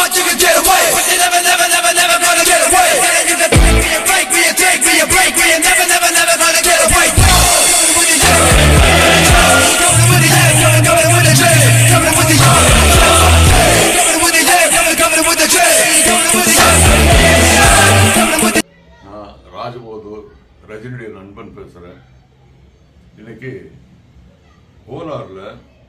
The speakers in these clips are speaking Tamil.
thought you could get away, but you never, never, never, never gonna get away. You can take me a break, me a take me a break, me a never, never, never gonna get away. Coming with the jam, coming with the jam, coming, coming with the jam, coming with the jam, coming with the jam, coming, coming with the jam, coming with the jam, coming with the நான் ராஜபோதூர் ரஜினியுடைய நண்பன் பேசுகிறேன் இன்னைக்கு கோலாரில்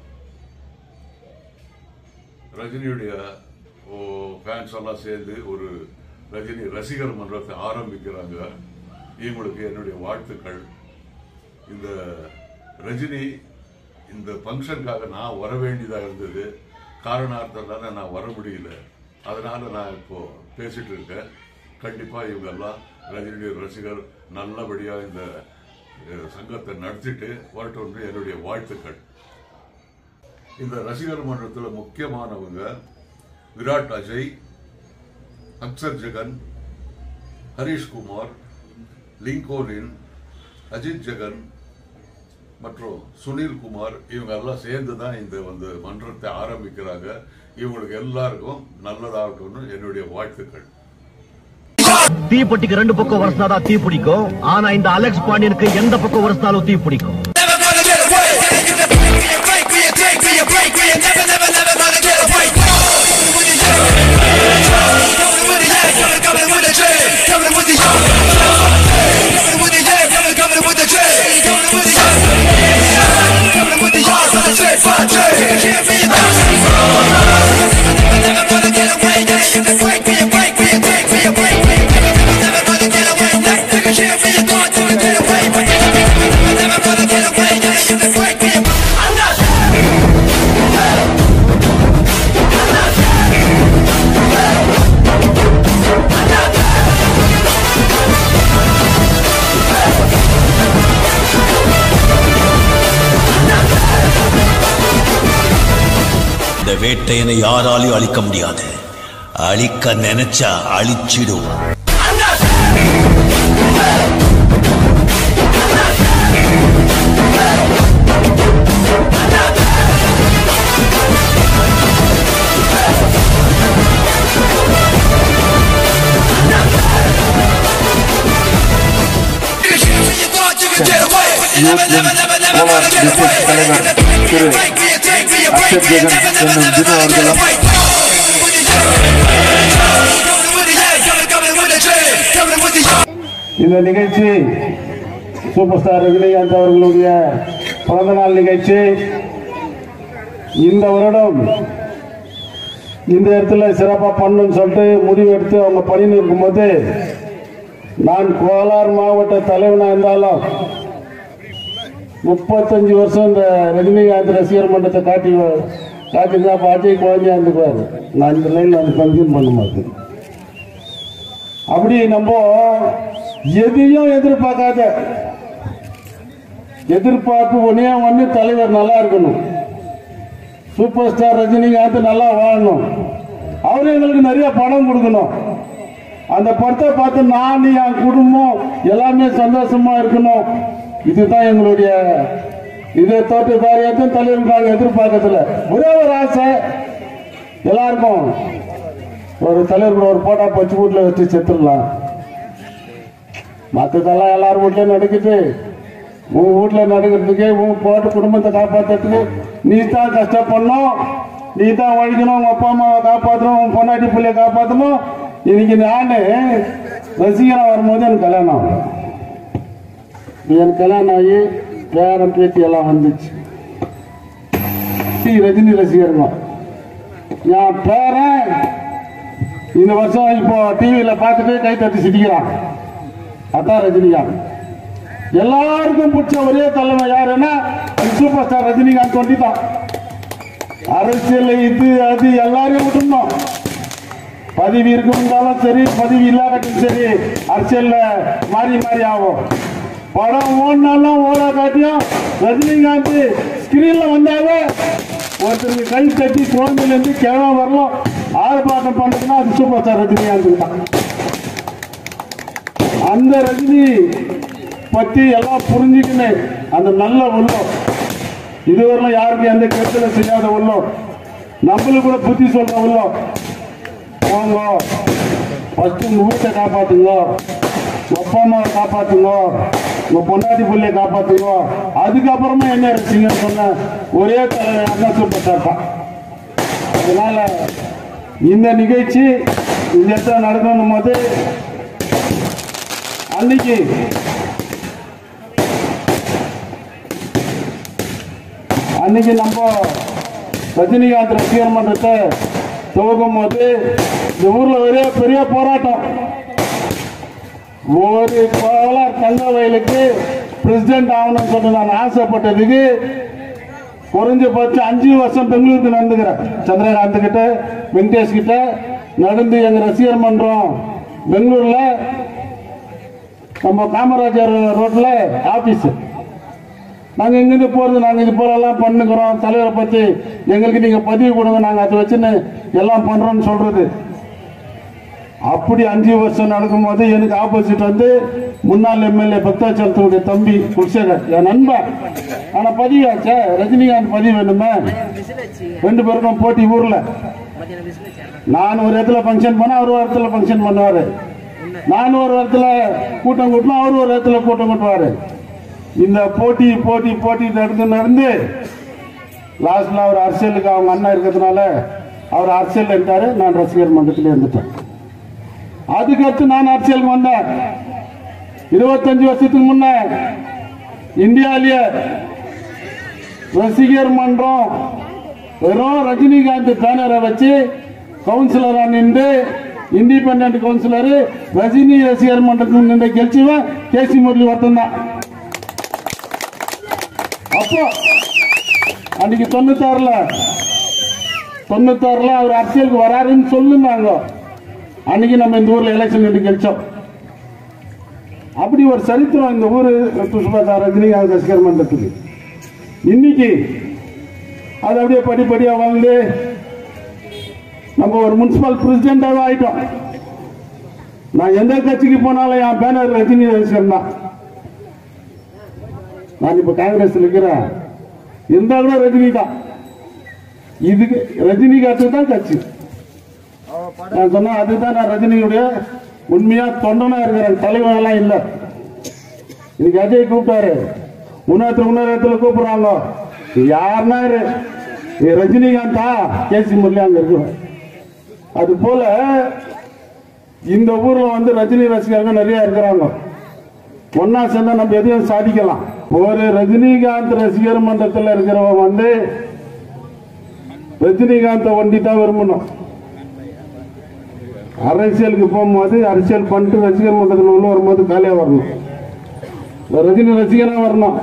ரஜினியுடைய ஓ ஃபேன்ஸ் எல்லாம் சேர்ந்து ஒரு ரஜினி ரசிகர் மன்றத்தை ஆரம்பிக்கிறாங்க இவங்களுக்கு என்னுடைய வாழ்த்துக்கள் இந்த ரஜினி இந்த ஃபங்க்ஷனுக்காக நான் வர வேண்டியதாக இருந்தது காரணார்த்தத்தால நான் வர முடியல அதனால நான் இப்போ பேசிட்டு இருக்கேன் கண்டிப்பா இவங்க எல்லாம் ரஜினியுடைய ரசிகர் நல்லபடியா இந்த அஹ், சங்கத்தை நடத்திட்டு வரட்டும் என்னுடைய வாழ்த்துக்கள் இந்த ரசிகர் மன்றத்தில் முக்கியமானவங்க விராட் அஜய் அக்சர் ஜெகன் ஹரிஷ்குமார் லிங்கோலின் அஜித் ஜெகன் மற்றும் சுனில் குமார் இவங்க எல்லாம் சேர்ந்து தான் இந்த வந்து மன்றத்தை ஆரம்பிக்கிறாங்க இவங்களுக்கு எல்லாருக்கும் நல்லதாகட்டும்னு என்னுடைய வாழ்த்துக்கள் தீப்பெட்டிக்கு ரெண்டு பக்கம் வரசினாதான் தீ பிடிக்கும் ஆனா இந்த அலெக்ஸ் பாண்டியனுக்கு எந்த பக்கம் வரசினாலும் தீ பிடிக்கும் never gonna get away. You can take me a break, me a take me a break, me a never, never, never gonna get away. Coming with the jam, coming with the jam, coming, coming with the jam, coming with the jam, coming with the jam, coming, coming with the jam, coming with the jam, coming with the jam, for the jam, for the jam. You can't be never gonna get away. You can break me a break, me a take me a break, me a never, never, never gonna get away. You can share me a thought, you can get away, but you never, never gonna get away. You can break me a I'm not. இந்த வேட்டையனை யாராலையும் அழிக்க முடியாது அழிக்க நினைச்சா அழிச்சிடுவோம் You can share me a thought, you can get away, but you never, never, never, never gonna get away. தலைவர் திரு Break me a take me a break, Axar me a Jagan never, never, என்னும் never திரு gonna get அவர்களும் away. Coming with the jam, coming with the jam, coming, coming with the jam, coming with the jam. இந்த நிகழ்ச்சி சூப்பர் ஸ்டார் ரஜினிகாந்த் அவர்களுடைய பிறந்த நாள் நிகழ்ச்சி இந்த வருடம் இந்த இடத்துல சிறப்பாக பண்ணணும்னு சொல்லிட்டு முடிவு எடுத்து அவங்க பண்ணின்னு இருக்கும்போது நான் கோலார் மாவட்ட தலைவனாக இருந்தாலும் முப்பத்தஞ்சு வருஷம் இந்த ரஜினிகாந்த் ரசிகர் மன்றத்தை காட்டி காட்டிருந்தா அப்போ அஜய் குழந்தையா இருந்துக்குவார் நான் இந்த லைனில் வந்து கன்ஃபியூன் பண்ண மாட்டேன் அப்படி நம்ம எதையும் எதிர்பார்க்காத எதிர்பார்ப்பு ஒன்னே ஒன்று தலைவர் நல்லா இருக்கணும் சூப்பர் ஸ்டார் ரஜினிகாந்த் நல்லா வாழணும் அவரு எங்களுக்கு நிறைய பணம் கொடுக்கணும் அந்த படத்தை பார்த்து நான் என் குடும்பம் எல்லாமே சந்தோஷமா இருக்கணும் இதுதான் எங்களுடைய இதை தோற்று வேற எதுவும் தலைவர் நாங்கள் எதிர்பார்க்கறதில்ல ஒரே ஒரு ஆசை எல்லாருக்கும் ஒரு தலைவர் கூட ஒரு போட்டா பச்சு வீட்டில் வச்சு செத்துடலாம் மற்றதெல்லாம் எல்லாரும் வீட்லயும் நடக்குது உன் வீட்டில் நடக்கிறதுக்கு உன் போட்டு குடும்பத்தை காப்பாற்றுறதுக்கு நீ தான் கஷ்டப்படணும் நீ தான் உழைக்கணும் உங்க அப்பா அம்மாவை காப்பாற்றணும் உன் பொண்டாட்டி பிள்ளைய காப்பாற்றணும் இன்னைக்கு நான் ரசிகனா வரும்போது எனக்கு கல்யாணம் ஆகும் எனக்கு கல்யாணம் ஆகி பேரன் பேத்தி எல்லாம் வந்துச்சு சி ரஜினி ரசிகருங்க என் பேரன் இந்த வருஷம் இப்போ டிவியில பார்த்துட்டு கை தட்டி சிரிக்கிறான் அதான் ரஜினிகாந்த் எல்லாருக்கும் பிடிச்ச ஒரே தலைமை யாருன்னா சூப்பர் ஸ்டார் ரஜினிகாந்த் ஒண்டி தான் அரசியல் இது அது எல்லாரையும் விட்டுருந்தோம் பதவி இருந்தாலும் சரி பதவி இல்லாதட்டும் சரி அரசியல்ல மாறி மாறி ஆகும் படம் ஓடினாலும் ஓட காட்டியும் ரஜினிகாந்த் ஸ்கிரீன்ல வந்தாவே ஒருத்தருக்கு கை தட்டி குழந்தையில இருந்து கிழமை வரலாம் ஆர்ப்பாட்டம் பண்ணுறதுன்னா அது சூப்பர் ஸ்டார் ரஜினிகாந்த் தான் அந்த ரஜினி பத்தி எல்லாம் புரிஞ்சுக்கின்னு அந்த நல்ல உள்ளம் இதுவரையிலும் யாருக்கும் எந்த கெடுதலும் செய்யாத உள்ளம் நம்மளுக்கு கூட புத்தி சொல்ற உள்ளம் போங்க ஃபஸ்ட்டு உங்கள் வீட்டை காப்பாற்றுங்க உங்கள் அப்பா அம்மாவை காப்பாற்றுங்க உங்கள் பொண்டாட்டி பிள்ளைய காப்பாற்றுங்க அதுக்கப்புறமா என்ன ரசிங்கன்னு சொன்ன ஒரே தலைவர் அண்ணா சூப்பர் ஸ்டார் தான் அதனால இந்த நிகழ்ச்சி இந்த இடத்துல நடக்கணும் போது அன்னைக்கு அன்னைக்கு நம்ம ரஜினிகாந்த் ரசிகர் மன்றத்தை துவக்கும் போது இந்த ஊர்ல ஒரே பெரிய போராட்டம் ஒரு கோலார் தங்க வயலுக்கு பிரசிடென்ட் ஆகணும்னு சொல்லி நான் ஆசைப்பட்டதுக்கு குறைஞ்சபட்சம் அஞ்சு வருஷம் பெங்களூருக்கு நடந்துக்கிறேன் சந்திரகாந்த் கிட்ட வெங்கடேஷ் கிட்ட நடந்து எங்க ரசிகர் மன்றம் பெங்களூர்ல நம்ம காமராஜர் ரோட்ல ஆபீஸ் நாங்க இங்கிருந்து போறது நாங்க இது போல எல்லாம் பண்ணுகிறோம் தலைவரை பத்தி எங்களுக்கு நீங்க பதிவு கொடுங்க நாங்க அதை வச்சுன்னு எல்லாம் பண்றோம்னு சொல்றது அப்படி அஞ்சு வருஷம் நடக்கும்போது எனக்கு ஆப்போசிட் வந்து முன்னாள் எம்எல்ஏ பக்தாச்சலத்துடைய தம்பி குல்சேகர் என் நண்பன் ஆனா பதிவாச்சே ரஜினிகாந்த் பதிவு வேணுமே ரெண்டு பேருக்கும் போட்டி ஊர்ல நான் ஒரு இடத்துல ஃபங்க்ஷன் பண்ணா அவர் ஒரு இடத்துல ஃபங்க்ஷன் பண்ணுவாரு நான் ஒரு இடத்துல கூட்டம் கூட்டணும் அவர் ஒரு இடத்துல கூட்டம் கூட்டுவாரு இந்த போட்டி போட்டி போட்டி நடந்து நடந்து லாஸ்ட்ல அவர் அரசியலுக்கு அவங்க அண்ணன் இருக்கிறதுனால அவர் அரசியல் இருந்தாரு நான் ரசிகர் மன்றத்தில் இருந்துட்டேன் அதுக்கடுத்து நான் அரசியலுக்கு வந்தேன் இருபத்தஞ்சு வருஷத்துக்கு முன்ன இந்தியாவிலேயே ரசிகர் மன்றம் வெறும் ரஜினிகாந்த் பேனரை வச்சு கவுன்சிலரா நின்று இண்டிபெண்ட் கவுன்சிலர் ரஜினி ரசிகர் மன்றத்தில் நின்ற கெலிச்சுவன் கேசி முரளி ஒருத்தன் தான் அப்போ அன்னைக்கு தொண்ணூத்தாறுல தொண்ணூத்தாறுல அவர் அரசியலுக்கு வராருன்னு சொல்லுனாங்க அன்னைக்கு நம்ம இந்த ஊர்ல எலெக்ஷன் நின்று கழிச்சோம் அப்படி ஒரு சரித்திரம் இந்த ஊர் புஷ்பா ரஜினிகாந்த் ரசிகர் மன்றத்துக்கு இன்னைக்கு அது அப்படியே படிப்படியா வந்து நம்ம ஒரு முனிசிபல் பிரசிடென்டாவே ஆயிட்டோம் நான் எந்த கட்சிக்கு போனாலும் என் பேனர் ரஜினி ரசிகர் தான் நான் இப்ப காங்கிரஸ்ல இருக்கிறேன் இருந்தா கூட ரஜினி தான் இதுக்கு ரஜினிகாந்த் தான் கட்சி நான் சொன்னா அதுதான் நான் ரஜினியுடைய உண்மையா தொண்டனா இருக்கிறேன் தலைவன் எல்லாம் இல்ல இன்னைக்கு அஜய் கூப்பிட்டாரு இன்னொருத்தர் இன்னொரு இடத்துல கூப்பிடுறாங்க யாருன்னா இரு. நீ ரஜினிகாந்தா கேசி முரளி அங்க இருக்கிறோம் அது போல இந்த ஊர்ல வந்து ரஜினி ரசிகர்கள் நிறைய இருக்கிறாங்க ஒன்னா சேர்ந்தா நம்ம எதையும் சாதிக்கலாம் ஒரு ரஜினிகாந்த் ரசிகர் மன்றத்தில் இருக்கிறவன் வந்து ரஜினிகாந்தை ஒண்டி தான் விரும்பணும் அரசியலுக்கு போகும்போது அரசியல் பண்ணிட்டு ரசிகர் மன்றத்தில் உள்ள வரும்போது காலியா வரணும் இந்த ரஜினி ரசிகனா வரணும்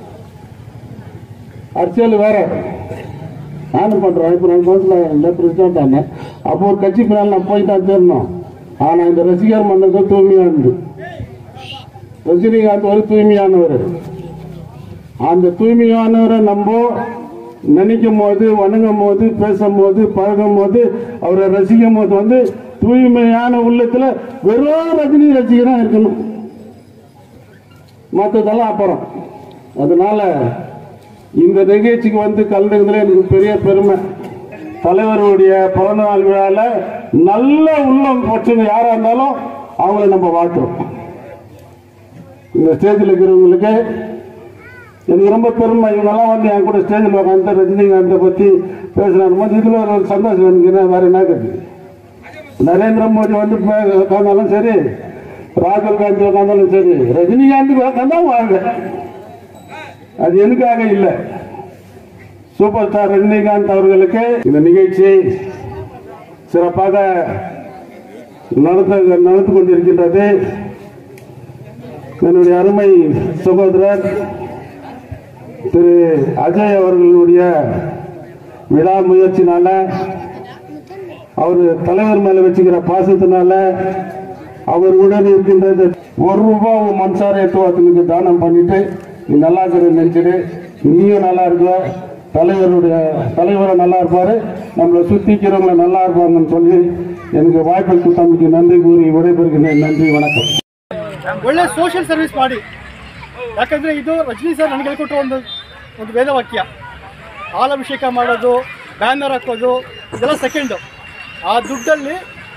அரசியல் வேற நானும் பண்றேன் இப்ப நான் கவுன்சிலர் பிரசிடண்ட் ஆனேன் அப்போ ஒரு கட்சி பின்னால் நான் போய் தான் தேரணும் ஆனா இந்த ரசிகர் மன்றத்தை தூய்மையா இருந்து ரஜினிகாந்த் ஒரு தூய்மையானவர் அந்த தூய்மையானவரை நம்ம நினைக்கும் போது வணங்கும் போது பேசும் போது பழகும் போது அவரை ரசிக்கும் போது வந்து தூய்மையான உள்ளத்துல வெறும் ரஜினி ரசிகனா இருக்கணும் மற்றதெல்லாம் அப்புறம் அதனால இந்த நிகழ்ச்சிக்கு வந்து கலந்துக்கிறதுல எனக்கு பெரிய பெருமை தலைவருடைய பிறந்த நாள் விழால நல்ல உள்ளம் போச்சுங்க யாரா இருந்தாலும் அவங்கள நம்ம வாழ்த்துறோம் இந்த ஸ்டேஜில் இருக்கிறவங்களுக்கு எனக்கு ரொம்ப பெருமை இவங்கெல்லாம் வந்து என் கூட ஸ்டேஜில் உட்காந்து ரஜினிகாந்தை பற்றி பேசுனாரு போது இதில் ஒரு சந்தோஷம் எனக்கு என்ன வேற என்ன இருக்குது நரேந்திர மோடி வந்து பே- உட்காந்தாலும் சரி ராகுல் காந்தி உட்காந்தாலும் சரி ரஜினிகாந்த் உட்காந்தா வாழ்க அது எனக்காக இல்லை சூப்பர் ஸ்டார் ரஜினிகாந்த் அவர்களுக்கு இந்த நிகழ்ச்சியை சிறப்பாக நடத்த நடந்து கொண்டிருக்கின்றது என்னுடைய அருமை சகோதரர் திரு அஜய் அவர்களுடைய விடா முயற்சினால அவர் தலைவர் மேல வச்சுக்கிற பாசத்தினால அவர் உடன் இருக்கின்றது ஒரு ரூபாய் மன்சார எட்டுவாத்துக்கு தானம் பண்ணிட்டு நீ நல்லா இருக்கிற நினைச்சிட்டு நீயும் நல்லா இருக்க தலைவருடைய தலைவரை நல்லா இருப்பாரு நம்மளை சுத்திக்கிறவங்க நல்லா இருப்பாங்கன்னு சொல்லி எனக்கு வாய்ப்பு கொடுத்தமைக்கு நன்றி கூறி விடைபெறுகிறேன் நன்றி வணக்கம் ಒಳ್ಳೆ ಸೋಷಿಯಲ್ ಸರ್ವಿಸ್ ಮಾಡಿ ಯಾಕಂದರೆ ಇದು ರಜನಿ ಸರ್ ನನಗೆ ಹೇಳ್ಕೊಟ್ರು ಒಂದು ಒಂದು ವೇದವಾಕ್ಯ ಹಾಲಾಭಿಷೇಕ ಮಾಡೋದು ಬ್ಯಾನರ್ ಹಾಕೋದು ಇದೆಲ್ಲ ಸೆಕೆಂಡು ಆ ದುಡ್ಡಲ್ಲಿ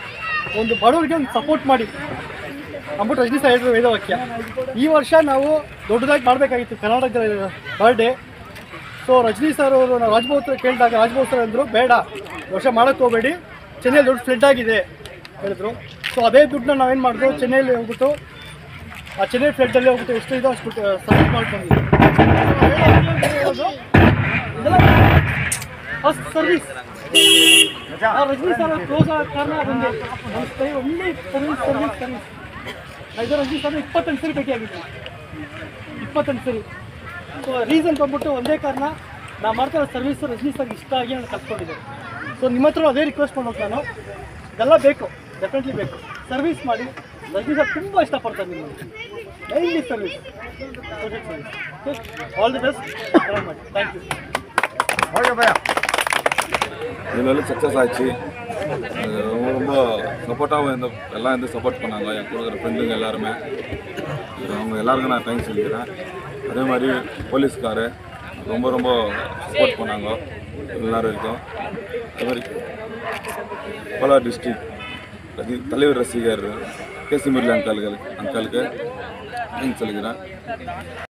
ಒಂದು ಬಡವರಿಗೆ ಒಂದು ಸಪೋರ್ಟ್ ಮಾಡಿ ಅಂದ್ಬಿಟ್ಟು ರಜನಿ ಸರ್ ಹೇಳಿದ್ರು ವೇದವಾಕ್ಯ ಈ ವರ್ಷ ನಾವು ದೊಡ್ಡದಾಗಿ ಮಾಡಬೇಕಾಗಿತ್ತು ಕರ್ನಾಟಕದ ಬರ್ಡೇ ಸೊ ರಜನಿ ಸರ್ ಅವರು ನಾವು ರಾಜ್ಭವನ್ ಹತ್ರ ಕೇಳಿದಾಗ ರಾಜ್ಭವನ್ ಸರ್ ಅಂದರು ಬೇಡ ಈ ವರ್ಷ ಮಾಡೋಕ್ಕೆ ಹೋಗಬೇಡಿ ಚೆನ್ನೈಲಿ ದೊಡ್ಡ ಫ್ಲಡ್ ಆಗಿದೆ ಹೇಳಿದ್ರು ಸೊ ಅದೇ ದುಡ್ಡನ್ನ ನಾವೇನು ಮಾಡಿದ್ರು ಚೆನ್ನೈಲಿ ಹೋಗ್ಬಿಟ್ಟು ಆ ಚೆನ್ನೈ ಫ್ಲಡ್ಡಲ್ಲಿ ಹೋಗ್ಬಿಟ್ಟು ಎಷ್ಟು ಇದೋ ಅಷ್ಟು ಸರ್ವಿಸ್ ಮಾಡ್ಕೊಂಡಿದ್ವಿ first service Rajini sir close ಆದ ಕಾರಣ ಅದೊಂದು ಒಂದು ಕೈ ಒಳ್ಳೆ ಸರ್ವಿಸ್ ಸರ್ವಿಸ್ ಸರ್ವಿಸ್ ಇದು ರಜನಿ ಸರ್ ಇಪ್ಪತ್ತೆಂಟು ಸರಿ ಭೇಟಿಯಾಗಿದ್ದೆ ಇಪ್ಪತ್ತೆಂಟು ಸರಿ ಸೊ ರೀಸನ್ ಬಂದ್ಬಿಟ್ಟು ಒಂದೇ ಕಾರಣ ನಾ ಮಾಡ್ತಿರೋ ಸರ್ವಿಸ್ ರಜನಿ ಸರ್ ಇಷ್ಟ ಆಗಿ ನಾನು ಕಲ್ತ್ಕೊಂಡಿದ್ದೆ ಸೊ ನಿಮ್ಮ ಹತ್ರ ಅದೇ ರಿಕ್ವೆಸ್ಟ್ ಮಾಡೋದು ನಾನು ಇದೆಲ್ಲ ಬೇಕು ಡೆಫಿನೆಟ್ಲಿ ಬೇಕು ಸರ್ವಿಸ್ ಮಾಡಿ ರಜನಿ ಸರ್ ತುಂಬ ಇಷ್ಟಪಡ್ತಾರೆ ನಿಮ್ಮನ್ನು daily service all the best ಮಾಡಿ ಥ್ಯಾಂಕ್ ಯು இது வந்து சக்ஸஸ் ஆச்சு அது ரொம்ப ரொம்ப சப்போர்ட்டாகவும் இருந்த எல்லாம் வந்து சப்போர்ட் பண்ணாங்க என் கூட இருக்கிற ஃப்ரெண்டுங்க எல்லாருமே இது அவங்க எல்லாருக்கும் நான் தேங்க்ஸ் சொல்லிக்கிறேன் அதே மாதிரி போலீஸ்காரு ரொம்ப ரொம்ப சப்போர்ட் பண்ணாங்க எல்லாரும் இருக்கும் அதே மாதிரி கோலார் டிஸ்ட்ரிக்ட் ரசி தலைவர் ரசிகர் கேசி முரளி அங்காளுக்கு அங்காளுக்கு தேங்க்ஸ் சொல்லிக்கிறேன்